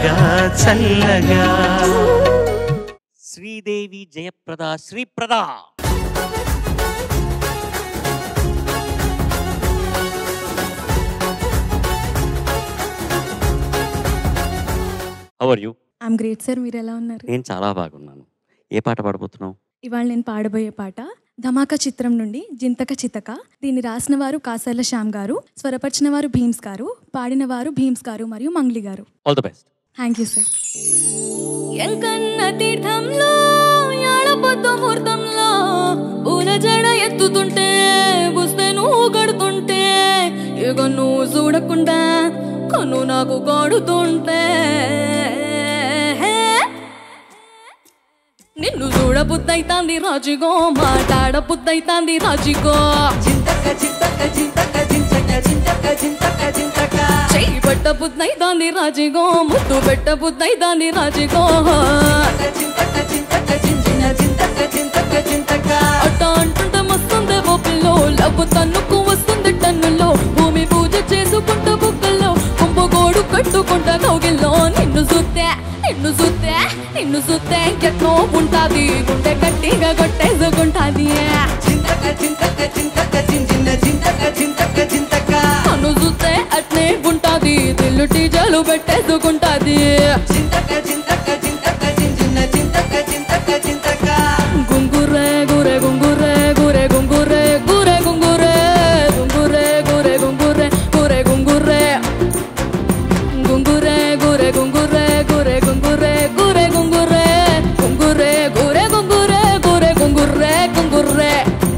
చల్లగా చల్లగా Sridevi Jayaprada Sriprada how are you I'm great sir మీరు ఎలా ఉన్నారు నేను చాలా బాగున్నాను ఏ పాట పాడబోతున్నావు ఇవాళ నేను పాడబోయే పాట ధమాకా చిత్రం నుండి జింతక చితక దీన్ని రాసిన వారు కాసర్ల శ్యామ్ గారు స్వరపరిచిన వారు భీమ్స్ గారు పాడిన వారు భీమ్స్ గారు మరియు మంగ్లీ గారు all the best thank you sir Enkanna తీర్థంలో యాడపొద్దు ముహూర్తంలో పూల జడ ఎత్తుతుంటే బుస్తే నువ్వు కడుతుంటే ఇక నువ్వు చూడకుండా కన్ను నాకు కాడుతుంటే నిన్ను చూడ బుద్ధైతాంది రాజుగో మాట్లాడ బుద్ధైతాంది రాజుగో చింతక చింతక చింతక చింతక చింతక చింతక చింతక చెయ్యి పట్ట బుద్ధైతాంది రాజుగో ముద్దు పెట్ట బుద్ధైతాంది రాజుగో చింతక చింతక చించిన చింతక చింతక చింతక అట్ట అంటుంటే మస్తుంది ఓ పిల్లో లవ్వు తన్నుకు వస్తుంది టన్నులో భూమి పూజ చేసుకుంటా బుక్కల్లో కుంభగోడు కట్టుకుంటా కౌగిల్లో నిన్ను చూస్తే నిన్ను చూస్తే నిన్ను చూస్తే ఎట్నో ఉంటాది గుండె గట్టిగా కొట్టేసుకుంటాది చింతక చింతక చింతక చించిన చింతక చింతక చింతక నన్ను చూస్తే అట్నే ఉంటాది దిల్లు టీజలు పెట్టేసుకుంటాది చింతక చింతక చింతక చించిన చింతక చింతక చింతక గుంగురే గురే గుంగురే గురే గుంగురే గురే గుంగురే గుంగురే గురే గుంగురే గురే గుంగురే గుంగురే గురే గుంగురే గురే గుంగురే గురే గుంగురే గుంగురే గురే గుంగురే గురే గుంగురే గుంగురే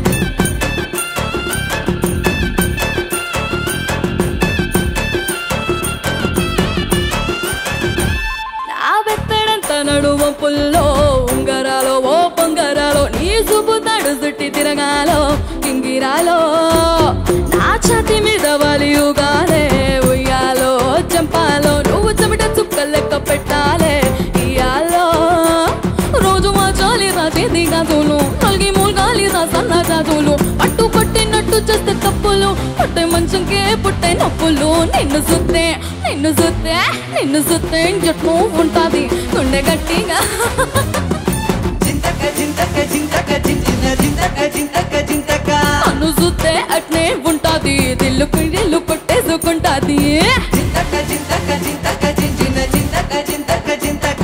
నా బెత్తడంత నడుమ పుల్లో ఉంగరాలో ఓ పొంగరాలో నీ చూపు తడు చుట్టి తిరగాలో కింగిరాలో నా ఛాతి మీద వలియుగానే ఉయ్యాలో చంపాలో నువ్వు చెమట చుక్క లెక్క పెట్టాలే ఇయాలో రోజు మా చాలి రా చేతి గాజులు నల్గి మూల్గాలి రా సన్న జాజులు పట్టు పట్టినట్టు చేస్తే తప్పులు పట్టే మంచంకే పుట్టే నొప్పులు నిన్ను సుత్తే నిన్ను సుత్తే నిన్ను సుత్తే జట్టు ఉంటాది గుండె గట్టిగా చింతక చింతక చింతక చించిన చింతక చింతక చింతక నన్ను సుత్తే అట్నే ఉంటాది దిల్లు దిల్లు కొట్టేసుకుంటాది చింతక చింతక చింతక చించిన చింతక చింతక చింతక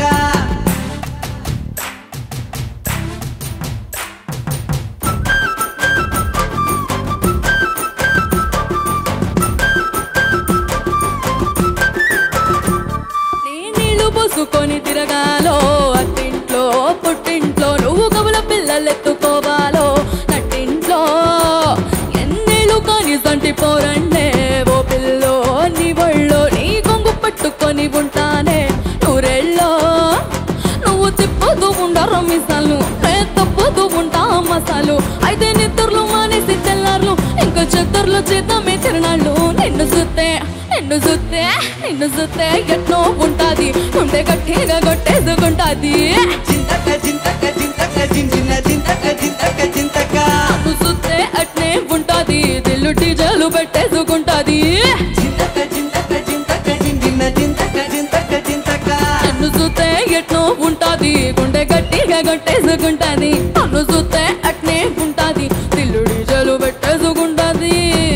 నీ నీళ్లు పోసుకొని తిరగాలో అత్తింట్లో పుట్టింట్లో నువ్వు కవుల పిల్లలెత్తుకోవాలో నట్టింట్లో ఎన్నేళ్ళు కానీ సంటి పోరండే ఓ పిల్లో నీ ఒళ్ళో నీ కొంగు పట్టుకొని ఉంటానే నూరెళ్ళో నువ్వు తిప్పుతూ ఉండరు మిసాలు నే తప్పుతూ ఉంటా మసాలు అయితే నిద్రలు మానేసి తెల్లార్లు ఇంకా చెద్దర్లు చేద్దామే తిరణాళ్ళు నిన్ను చూస్తే నిన్ను చూస్తే నిన్ను చూస్తే ఎట్నో ఉంటాది ఉంటే గట్టిగా కొట్టేసుకుంటాది చింతక చింతక చింతక చించిన చింతక చింతక చింతక నన్ను చూస్తే అట్నే ఉంటాది దిల్లు టీజలు పెట్టేసుకుంటాది చింతక చింతక చింతక చించిన చింతక చింతక చింతక నన్ను చూస్తే ఎట్నో ఉంటాది గుండె గట్టిగా కొట్టేసుకుంటాది నన్ను చూస్తే అట్నే ఉంటాది దిల్లు టీజలు పెట్టేసుకుంటాది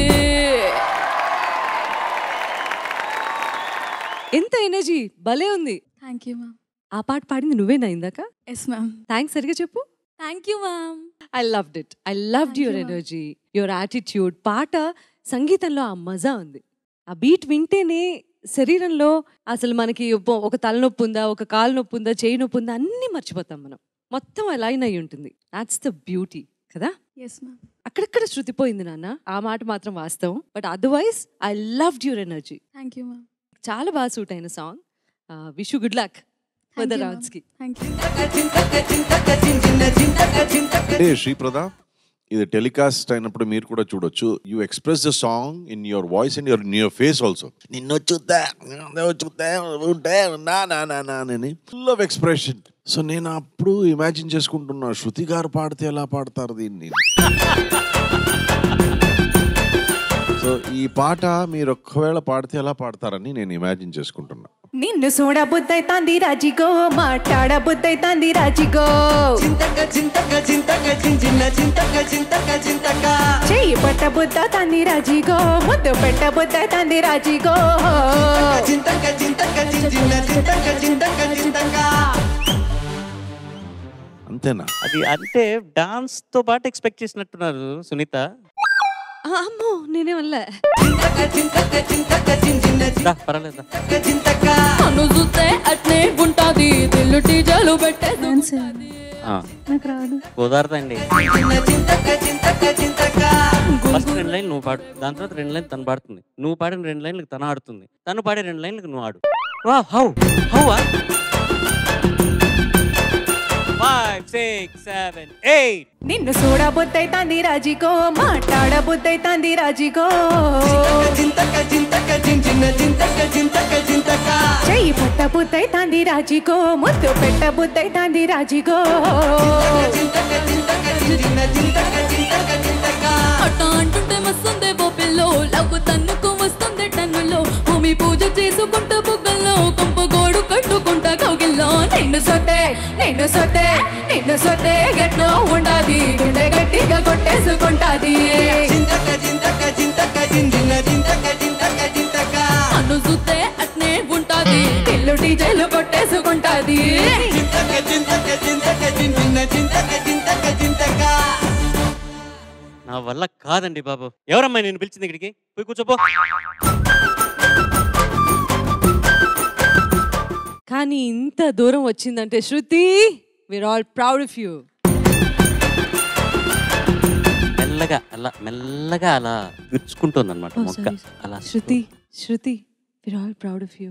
ఎంత ఎనర్జీ భలే ఉంది థ్యాంక్ యూ మ్యామ్ ఆ పాట పాడింది నువ్వేనా ఇందాక ఎస్ మ్యామ్ థ్యాంక్స్ సరిగా చెప్పు thank you ma'am I loved it I loved Thank your you, ma'am. Energy your attitude పాట సంగీతంలో ఆ మజా ఉంది ఆ బీట్ వింటేనే శరీరంలో అసలు మనకి ఒప్ప- ఒక తలనొప్పి ఉందా ఒక కాలు నొప్పి ఉందా చేయి నొప్పి ఉందా అన్నీ మర్చిపోతాం మనం మొత్తం లైన్ అయి ఉంటుంది దాట్స్ ద బ్యూటీ కదా ఎస్ మ్యామ్ అక్కడక్కడ శృతిపోయింది నాన్న ఆ మాట మాత్రం వాస్తవం but otherwise I loved your energy thank you ma'am చాలా బాగా సూట్ అయిన song wish good luck for the rounds కి థ్యాంక్ యూ చింతక చింతక చించిన చింతక చింతక అంటే శ్రీప్రద ఇది టెలికాస్ట్ అయినప్పుడు మీరు కూడా చూడొచ్చు you express the song in your voice and your in your face also నిన్ను చూద్దా చూద్దా ఉంటే నా నా నా నా అని ఫుల్ ఆఫ్ ఎక్స్ప్రెషన్ సో నేను అప్పుడు ఇమాజిన్ చేసుకుంటున్నా శృతి గారు పాడితే ఎలా పాడతారు దీన్ని సో ఈ పాట మీరు ఒక్కవేళ పాడితే ఎలా పాడతారని నేను ఇమాజిన్ చేసుకుంటున్నా నిన్ను చూడబుద్దైతాంది రాజిగో మాట్లాడబుద్దైతాంది రాజిగో చింతక చింతక చింతక చించిన చింతక చింతక చింతక చెయ్యి పట్టబుద్దైతాంది రాజిగో ముద్దు పెట్టబుద్దైతాంది రాజిగో చింతక చింతక చించిన చింతక చింతక చింతక అంతేనా అది అంటే డాన్స్ తో పాటు ఎక్స్పెక్ట్ చేసినట్టున్నారు సునీత ఆ, అమ్మో నేనే వల్ల చింతక చింతక చింతక చించిన దా, పర్వాలేదు దా. చింతక చింతక కను చూస్తే అట్నే ఉంటాది దిల్లు టీజలు పెట్టేసి ఆ, నాకు రాదు కుదరదండి చిన్న చింతక చింతక చింతక ఫస్ట్ రెండు లైన్లు నువ్వు పాడు దాని తర్వాత రెండు లైన్లు తను పాడుతుంది నువ్వు పాడిన రెండు లైన్లకు తను ఆడుతుంది తను పాడే రెండు లైన్లకు నువ్వు ఆడు వా how how five six seven eight నిన్ను చూడబుద్దైతాంది రాజిగో మాట్లాడబుద్దైతాంది రాజిగో చింతక చింతక చించిన చింతక చింతక చింతక చెయ్యి పట్టబుద్దైతాంది రాజిగో ముద్దు పెట్టబుద్దైతాంది రాజిగో చింతక చింతక చించిన చింతక చింతక చింతక అట్ట అంటుంటే మస్తుందే బొబ్బిల్లో లవ్వు తన్నుకు వస్తుంది టన్నులో భూమి పూజ చేసుకుంటా బుగ్గల్లో కొంప గోడు కట్టుకుంటా కౌగిల్లో నిన్ను సొట్టే నిన్ను సొట్టే నిన్ను సొట్టే గట్లో ఉండాది గుండె గట్టిగా కొట్టేసుకుంటాది చింతక చింతక చింతక చించిన చింతక చింతక చింతక అను చూస్తే అట్నే ఉంటాది ఇల్లు డీజేలు కొట్టేసుకుంటాది చింతక చింతక చింతక చించిన చింతక చింతక చింతక నా వల్ల కాదండి బాబు ఎవరమ్మా నేను పిలిచింది ఇక్కడికి పోయి కూర్చోపో కానీ ఇంత దూరం వచ్చిందంటే Shruti we are all proud of you మెల్లగా అలా మెల్లగా అలా విరుచుకుంటుంది అనమాట మొక్క అలా Shruti Shruti we are all proud of you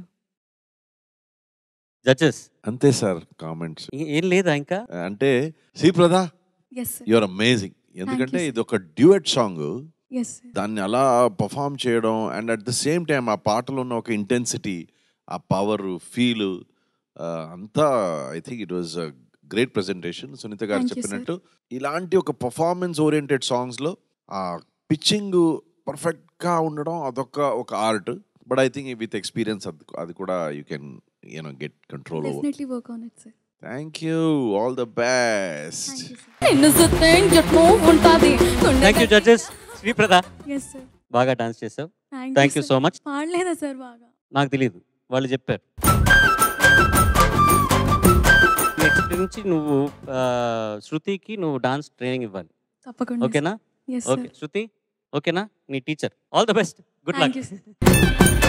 judges అంతే సార్ కామెంట్స్ ఏం లేదా ఇంకా అంటే శ్రీప్రద ఎస్ యువర్ అమేజింగ్ ఎందుకంటే ఇది ఒక డ్యూయట్ సాంగ్ ఎస్ దాన్ని అలా పర్ఫామ్ చేయడం and at the same time ఆ పాటలో ఉన్న ఒక ఇంటెన్సిటీ ఆ పవర్ ఫీల్ అంతా I think it was great presentation Sunitha గారు Thank you, sir. చెప్పినట్టు ఇలాంటి ఒక పర్ఫార్మెన్స్ ఓరియంటెడ్ సాంగ్స్లో ఆ పిచ్చింగ్ పర్ఫెక్ట్గా ఉండడం అదొక ఒక art but I think with experience అది కూడా you can you know get control over definitely work on it sir thank you all the best నిన్ను చూస్తే గట్లో ఉంటాది గుండె thank you judges Sriprada yes sir బాగా డాన్స్ చేసావు థ్యాంక్ యూ సో మచ్ పాడలేదా సార్ బాగా నాకు తెలియదు వాళ్ళు చెప్పారు నెక్స్ట్ నుంచి నువ్వు ఆ, శృతికి నువ్వు డాన్స్ ట్రైనింగ్ ఇవ్వాలి తప్పకుండా ఓకేనా ఎస్ ఓకే శృతి ఓకేనా నీ teacher all the best good thank luck you sir